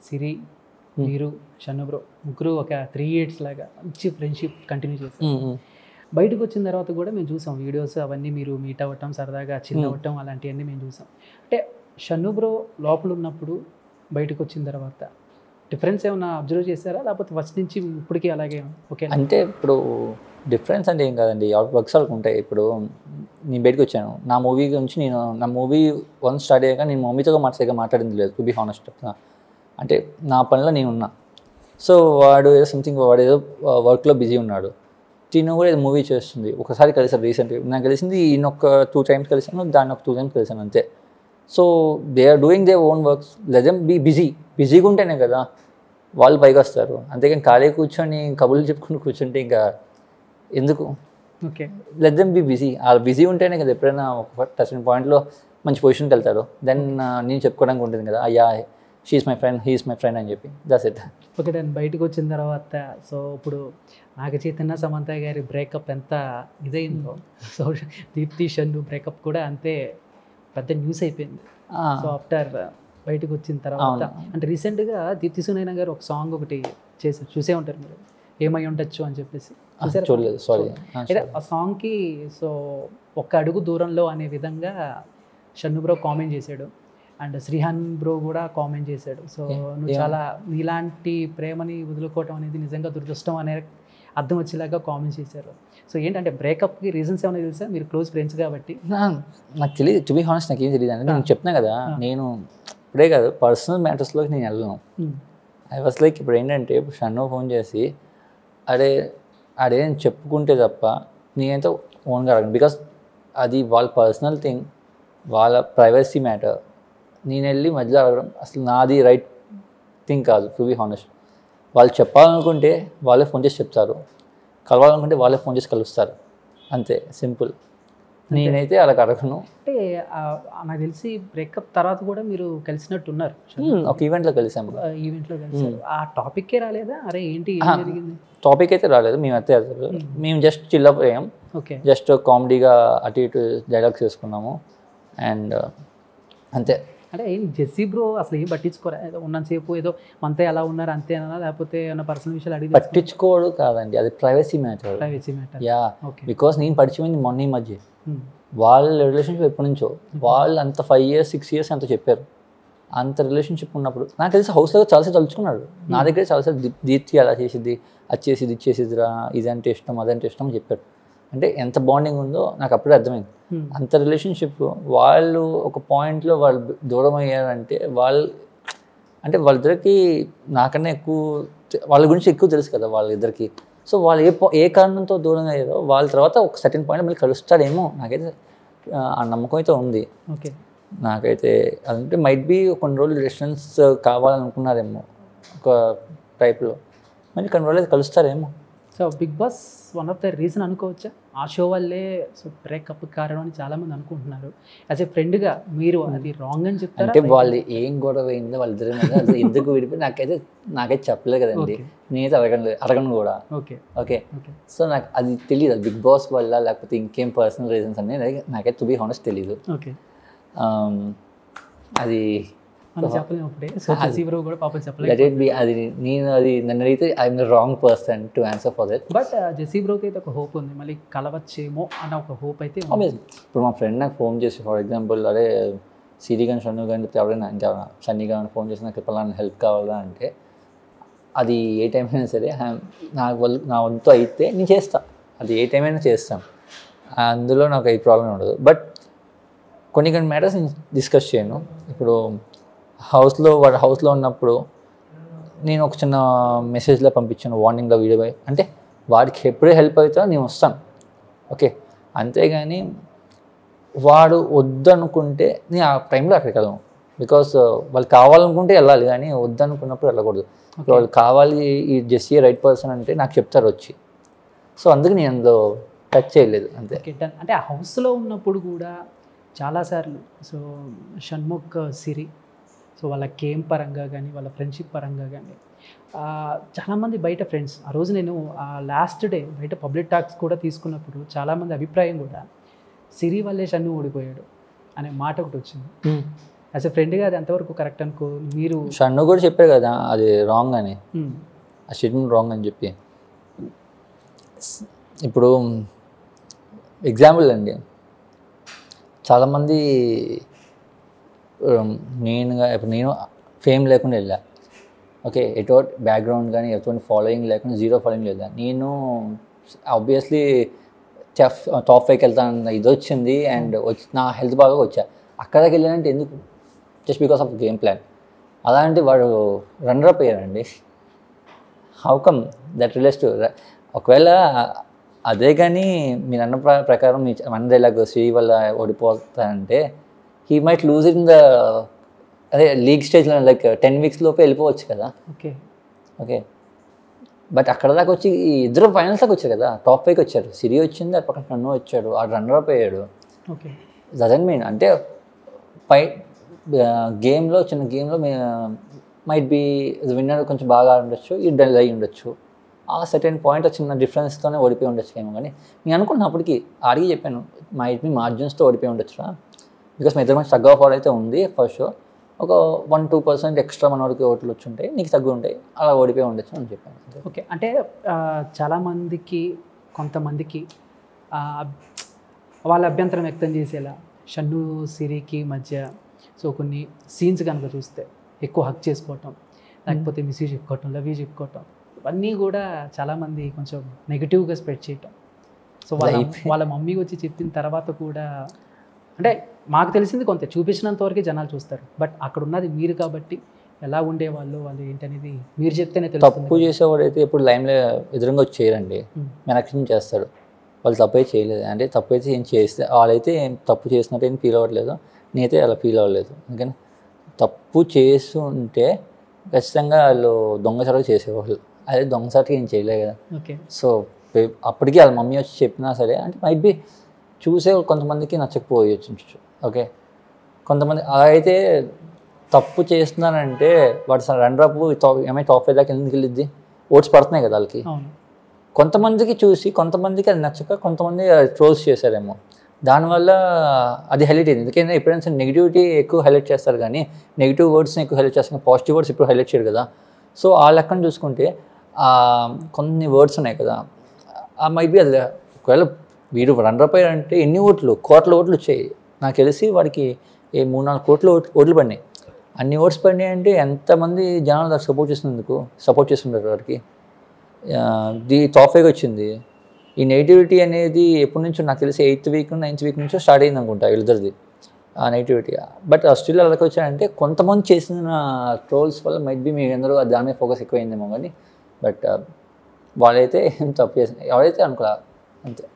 సిరి మీరు షన్ను బ్రో ముగ్గురు ఒక త్రీ ఇయర్స్ లాగా మంచి ఫ్రెండ్షిప్ కంటిన్యూ చేశారు ఉమ్, ఉమ్. బయటకు వచ్చిన తర్వాత కూడా మేము చూసాం వీడియోస్ అవన్నీ మీరు మీట్ అవ్వటం సరదాగా చిల్ Hmm. అవ్వటం అలాంటివన్నీ మేము చూసాం అంటే షన్ను బ్రో లోపల ఉన్నప్పుడు బయటకు వచ్చిన తర్వాత డిఫరెన్స్ ఏమైనా అబ్జర్వ్ చేశారా లేకపోతే ఫస్ట్ నుంచి ఇప్పటికీ అలాగే ఓకే అంటే ఇప్పుడు డిఫరెన్స్ అంటే ఏం కాదండి ఎవరి వర్క్స్ వాళ్ళకి ఉంటాయి ఇప్పుడు నేను బయటకు వచ్చాను నా మూవీ గురించి నేను నా మూవీ వన్ స్టార్ట్ అయ్యాక నేను మమ్మీతో మాట్లాడగా మాట్లాడింది లేదు టు బి హానెస్ట్ అంటే నా పనిలో నేను ఉన్నా సో వాడు ఏదో సంథింగ్ వాడు ఏదో వర్క్లో బిజీ ఉన్నాడు తిను కూడా ఏదో మూవీ చేస్తుంది ఒకసారి కలిసాను రీసెంట్గా నాకు కలిసింది ఈయన ఒక టూ టైమ్స్ కలిసాను దాన్ని ఒక టూ టైమ్స్ కలిసాను అంతే so they are doing their own works let them be busy బిజీగా ఉంటేనే కదా వాళ్ళు పైకి వస్తారు అంతేకాని ఖాళీ కూర్చొని కబుర్లు చెప్పుకుని కూర్చుంటే ఇంకా ఎందుకు okay let them be busy వాళ్ళు బిజీ ఉంటేనే కదా ఎప్పుడైనా ఒక టచ్ పాయింట్లో మంచి పొజిషన్కి వెళ్తారు దెన్ నేను చెప్పుకోవడానికి ఉంటుంది కదా అయ్యా she's my friend he's my friend అని చెప్పి దట్స్ ఇట్ ఓకే నేను బయటకు వచ్చిన తర్వాత సో ఇప్పుడు నాగ చైతన్య సమంత గారి బ్రేకప్ ఎంత ఇదైందో సో దీప్తి షన్ను బ్రేకప్ కూడా అంతే పెద్ద న్యూస్ అయిపోయింది సో ఆఫ్టర్ బయటకు వచ్చిన తర్వాత అవును. అంటే రీసెంట్గా దీప్తి సునైనా గారు ఒక సాంగ్ ఒకటి చేశారు చూసే ఉంటారు మీరు ఏమై ఉండొచ్చు అని చెప్పేసి చూసారా? చూడలేదు సారీ అయితే ఆ సాంగ్కి సో ఒక్క అడుగు దూరంలో అనే విధంగా షన్ను బ్రో కామెంట్ చేశాడు అండ్ శ్రీహాన్ బ్రో కూడా కామెంట్ చేశాడు సో ఏ- నువ్వు ఏమని? చాలా నీలాంటి ప్రేమని వదులుకోవటం అనేది నిజంగా దురదృష్టం అనే అర్థం వచ్చేలాగా కామెంట్ చేశారు సో ఏంటంటే బ్రేకప్కి రీజన్స్ ఏమైనా తెలుసా మీరు క్లోజ్ ఫ్రెండ్స్ కాబట్టి నాకు తెలియదు టు బి హానెస్ట్ నాకు ఏం తెలియదు అంటే నేను చెప్తున్నా కదా Ah. నేను ఇప్పుడే కాదు పర్సనల్ మ్యాటర్స్లోకి నేను వెళ్ళను ఐ వాస్ లైక్ ఇప్పుడు ఏంటంటే ఇప్పుడు షన్ను ఫోన్ చేసి అడే అదేం చెప్పుకుంటే తప్ప నేనైతే ఓన్గా అడగను బికాస్ అది వాళ్ళ పర్సనల్ థింగ్ వాళ్ళ ప్రైవసీ మ్యాటర్ నేను వెళ్ళి మధ్యలో అడగడం అసలు నాది రైట్ థింగ్ కాదు టు బి హానెస్ట్ వాళ్ళు చెప్పాలనుకుంటే వాళ్ళే ఫోన్ చేసి చెప్తారు కలవాలనుకుంటే వాళ్ళే ఫోన్ చేసి కలుస్తారు అంతే సింపుల్ నేనైతే అలా అడగను అంటే ఆ, నాకు తెలిసి బ్రేకప్ తర్వాత కూడా మీరు కలిసినట్టు ఉన్నారు Hmm, ఒక ఈవెంట్లో కలిసాము ఈవెంట్లో కలిసారు ఆ టాపిక్కే రాలేదా అరే ఏంటి ఏం Ah. జరిగింది టాపిక్ అయితే రాలేదు మేము అయితే అసలు మేము జస్ట్ చిల్లప్ అయ్యాం ఓకే జస్ట్ కామెడీగా అటు ఇటు డైలాగ్స్ వేసుకున్నాము అండ్ అంతే అంటే ఏం జెస్సీ బ్రో అసలు ఏం పట్టించుకోరా ఏదో ఉన్నంతసేపు ఏదో మనతో ఎలా ఉన్నారు అంతేనా లేకపోతే ఏమైనా పర్సనల్ విషయాలు అడిగి పట్టించుకోడు కాదండి అది privacy matter privacy matter yeah okay because నేను పరిచయమైంది మొన్న ఈ మధ్య వాళ్ళ రిలేషన్షిప్ ఎప్పటి నుంచో వాళ్ళు అంత ఫైవ్ ఇయర్స్ సిక్స్ ఇయర్స్ అంత చెప్పారు అంత రిలేషన్షిప్ ఉన్నప్పుడు నాకు తెలిసి హౌస్లో చాలాసేపు తలుచుకున్నాడు నా దగ్గర చాలాసేపు దీ- దీప్తి అలా చేసిద్ది అది చేసిద్ది ఇది చేసిద్దిరా ఇదంటే ఇష్టం అదంటే ఇష్టం అని చెప్పారు అంటే ఎంత బాండింగ్ ఉందో నాకు అప్పుడే అర్థమైంది అంత రిలేషన్షిప్ వాళ్ళు ఒక పాయింట్లో వాళ్ళు దూరం అయ్యారంటే వాళ్ళు అంటే వాళ్ళిద్దరికి నాకన్నా ఎక్కువ తె- వాళ్ళ గురించి ఎక్కువ తెలుసు కదా వాళ్ళిద్దరికి సో వాళ్ళు ఏ పా- ఏ కారణంతో దూరం అయ్యారో వాళ్ళ తర్వాత ఒక సర్టెన్ పాయింట్ మళ్ళీ కలుస్తాడేమో నాకైతే ఆ, ఆ నమ్మకం అయితే ఉంది ఓకే నాకైతే అదంటే మైట్ బీ కొన్ని రోజులు డిస్టెన్స్ కావాలనుకున్నారేమో ఒక టైప్లో మళ్ళీ కొన్ని రోజులు అయితే కలుస్తారేమో so Bigg Boss one of the reason అనుకోవచ్చా ఆ షో వల్లే సో బ్రేకప్ కారణం అని చాలా మంది అనుకుంటున్నారు యాజ్ ఏ ఫ్రెండ్గా మీరు అది రాంగ్ అని చెప్తారా అంటే వాళ్ళు ఏం గొడవ అయిందో వాళ్ళిద్దరి మధ్య అసలు ఎందుకు విడిపోయి నాకైతే నాకైతే చెప్పలేదు కదండి Okay. నేనైతే అడగను అడగను కూడా ఓకే ఓకే ఓకే సో నాకు అది తెలియదు అది బిగ్ బాస్ వల్ల లేకపోతే ఇంకేం పర్సనల్ రీజన్స్ అనేది నాకైతే టు బీ హానెస్ట్ తెలియదు ఓకే Um, అది మనం చెప్పలేము అప్పుడే సో జెస్సీ బ్రో కూడా పాపం చెప్పలేదు లెట్ ఇట్ బి అది నేను అది నన్ను అడిగితే I'm the wrong person to answer for that but Jessie బ్రోకి అయితే ఒక హోప్ ఉంది మళ్ళీ కలవచ్చేమో అన్న ఒక హోప్ అయితే ఉంది. ఇప్పుడు మా ఫ్రెండ్ నాకు ఫోన్ చేసి ఫర్ ఎగ్జాంపుల్ అదే సిరి కానీ షన్ను కానీ ఎవరైనా ఇంకెవరైనా సన్నీ కానీ ఫోన్ చేసి నాకు పలానా హెల్ప్ కావాలా అంటే అది ఏ టైం అయినా సరే హ్యామ్- నాకు వాళ్ళు నా వంతు అయితే నేను చేస్తా అది ఏ టైం అయినా చేస్తాను అందులో నాకు ఏ ప్రాబ్లం ఉండదు బట్ కొన్ని కొన్ని మ్యాటర్స్ నేను డిస్కస్ చేయను ఇప్పుడు హౌస్లో వాడు హౌస్లో ఉన్నప్పుడు నేను ఒక చిన్న మెసేజ్లో పంపించాను వార్నింగ్లో వీడియో అంటే వాడికి ఎప్పుడే హెల్ప్ అవుతా నేను వస్తాను ఓకే అంతేగాని వాడు వద్దనుకుంటే నేను ఆ టైంలో అక్కడికి వెళ్ళను బికాస్ వాళ్ళు కావాలనుకుంటే వెళ్ళాలి కానీ వద్దనుకున్నప్పుడు వెళ్ళకూడదు ఇప్పుడు వాళ్ళు కావాలి ఈ జెస్సీ రైట్ పర్సన్ అంటే నాకు చెప్తారు వచ్చి సో అందుకు నేను అందులో టచ్ చేయలేదు అంతే ఓకే డన్ అంటే ఆ హౌస్లో ఉన్నప్పుడు కూడా చాలాసార్లు సో షణ్ముఖ్ సిరి సో వాళ్ళ గేమ్ పరంగా కానీ వాళ్ళ ఫ్రెండ్షిప్ పరంగా కానీ చాలామంది బయట ఫ్రెండ్స్ ఆ రోజు నేను లాస్ట్ డే బయట పబ్లిక్ టాక్స్ కూడా తీసుకున్నప్పుడు చాలామంది అభిప్రాయం కూడా సిరి వల్లే షన్ను ఓడిపోయాడు అనే మాట ఒకటి వచ్చింది యాజ్ ఎ ఫ్రెండ్గా అది ఎంతవరకు కరెక్ట్ అనుకో మీరు షన్ను కూడా చెప్పారు కదా అది రాంగ్ అని మ్మ్. ఆ స్టేట్మెంట్ రాంగ్ అని చెప్పి ఇప్పుడు ఎగ్జాంపుల్ అండి చాలామంది ఉమ్, నేనుగా ఇప్పుడు నేను ఫేమ్ లేకుండా వెళ్ళా ఓకే ఎటో బ్యాక్గ్రౌండ్ కానీ ఎటువంటి ఫాలోయింగ్ లేకుండా జీరో ఫాలోయింగ్ లేదా నేను ఆబ్వియస్లీ చెఫ్ టాప్ ఫైవ్కి వెళ్తాను ఇది వచ్చింది అండ్ వచ్చి నా హెల్త్ బాగా వచ్చా అక్కడికి వెళ్ళానంటే ఎందుకు just because of game plan అలాంటి వాడు రన్నర్ అప్ అయ్యారండి how come that relates to ఒకవేళ అదే కానీ మీరు అన్న ప్ర- ప్రకారం మీ మన డైలాగ్ శ్రీ వల్ల ఓడిపోతారంటే he might lose in the అదే లీగ్ స్టేజ్లో లైక్ టెన్ వీక్స్ లోపే వెళ్ళిపోవచ్చు కదా ఓకే ఓకే బట్ అక్కడ దాకా వచ్చి ఈ ఇద్దరు ఫైనల్స్ దాకా వచ్చారు కదా టాప్ ఫైవ్కి వచ్చారు సిరి వచ్చింది అటు పక్కన నన్ను వచ్చాడు ఆ రన్నర్ అప్ అయ్యాడు ఓకే డజన్ మీన్ అంటే పై గేమ్లో చిన్న గేమ్లో మైట్ బి విన్నర్ కొంచెం బాగా ఆడి ఉండొచ్చు ఈ డల్ అయి ఉండొచ్చు ఆ సర్టెన్ పాయింట్ చిన్న డిఫరెన్స్తోనే ఓడిపోయి ఉండొచ్చు ఏమో కానీ నేను అనుకున్నప్పటికీ అడిగి చెప్పాను మైట్ బి మార్జిన్స్తో ఓడిపోయి ఉండొచ్చురా బికాస్ మీ ఇద్దరు మంచి తగ్గ ఫార్ అయితే ఉంది ఫస్ట్ షో ఒక వన్ టూ పర్సెంట్ ఎక్స్ట్రా మన వాడికి ఓట్లు వచ్చి ఉంటాయి నీకు తగ్గు ఉంటాయి అలా ఓడిపోయి ఉండొచ్చు అని చెప్పాను అంతే. ఓకే అంటే ఆ, చాలామందికి కొంతమందికి ఆ, వాళ్ళ అభ్యంతరం వ్యక్తం చేసేలా షన్ను సిరికి మధ్య సో కొన్ని సీన్స్ కనుక చూస్తే ఎక్కువ హక్ చేసుకోవటం లేకపోతే మిస్యూజ్ చెప్పుకోవటం లవ్ యూ చెప్పుకోవటం ఇవన్నీ కూడా చాలామంది కొంచెం నెగిటివ్గా స్ప్రెడ్ చేయటం సో వాళ్ళ Life. వాళ్ళ మమ్మీ వచ్చి చెప్పిన తర్వాత కూడా అంటే మాకు తెలిసింది కొంత చూపించినంత వరకే జనాలు చూస్తారు బట్ అక్కడ ఉన్నది మీరు కాబట్టి ఎలా ఉండేవాళ్ళు వాళ్ళు ఏంటనేది మీరు చెప్తేనే తెలుస్తుంది తప్పు చేసేవాడు అయితే ఎప్పుడు లైన్లో ఎదురుగా వచ్చి చేయరండి ఉమ్. వెనక్కి చేస్తాడు వాళ్ళు తప్పు అయితే చేయలేదు అంటే తప్పు అయితే ఏం చేస్తే వాళ్ళైతే ఏం తప్పు చేసినట్టు ఏం ఫీల్ అవ్వట్లేదు నేనైతే అలా ఫీల్ అవ్వలేదు అందుకని తప్పు చేస్తుంటే ఖచ్చితంగా వాళ్ళు దొంగసాటుగా చేసేవాళ్ళు అదే దొంగసాటుగా ఏం చేయలేదు కదా ఓకే సో పే- అప్పటికి వాళ్ళ మమ్మీ వచ్చి చెప్పినా సరే అంటే మైట్ బి చూసే కొంతమందికి నచ్చకపోయొచ్చు ఓకే కొంతమంది అలా అయితే తప్పు చేస్తున్నానంటే వాడు రన్ అప్ ఏమైనా టాప్ ఫైవ్ దాకా ఎందుకు వెళ్ళిద్ది ఓట్స్ పడుతున్నాయి కదా వాళ్ళకి అవును కొంతమందికి చూసి కొంతమందికి అది నచ్చక కొంతమంది ట్రోల్స్ చేశారేమో దానివల్ల అది హైలైట్ అయింది ఎందుకంటే ఎప్పుడైనా నెగిటివిటీ ఎక్కువ హైలైట్ చేస్తారు కానీ నెగిటివ్ వర్డ్స్ని ఎక్కువ హైలైట్ చేస్తారు పాజిటివ్ వర్డ్స్ ఇప్పుడు హైలైట్ చేయరు కదా సో ఆ లెక్కను చూసుకుంటే ఆ, కొన్ని వర్డ్స్ ఉన్నాయి కదా ఆ మైట్ బి అది ఒకవేళ వీడు రన్నర్ అయ్యారు అంటే ఎన్ని ఓట్లు కోట్ల ఓట్లు వచ్చాయి నాకు తెలిసి వాడికి ఏ మూడు నాలుగు కోట్ల ఓట్లు ఓట్లు పడినాయి అన్ని ఓట్స్ పడినాయి అంటే ఎంతమంది జనాలు దానికి సపోర్ట్ చేసినందుకు సపోర్ట్ చేస్తుంటారు వాడికి ఆ, ది టాప్ ఫైవ్ వచ్చింది ఈ నెగిటివిటీ అనేది ఎప్పటి నుంచో నాకు తెలిసి ఎయిత్ వీక్ నైన్త్ వీక్ నుంచో స్టార్ట్ అయింది అనుకుంటా వీళ్ళిద్దరిది ఆ నెగిటివిటీ బట్ స్టిల్ అలాగే వచ్చాయంటే కొంతమంది చేసిన ట్రోల్స్ వల్ల మైట్ బి మీ అందరూ దాని మీద ఫోకస్ ఎక్కువైందేమో కానీ బట్ వాళ్ళైతే ఏం తప్పు చేసిన ఎవరైతే అనుకోలే అంతే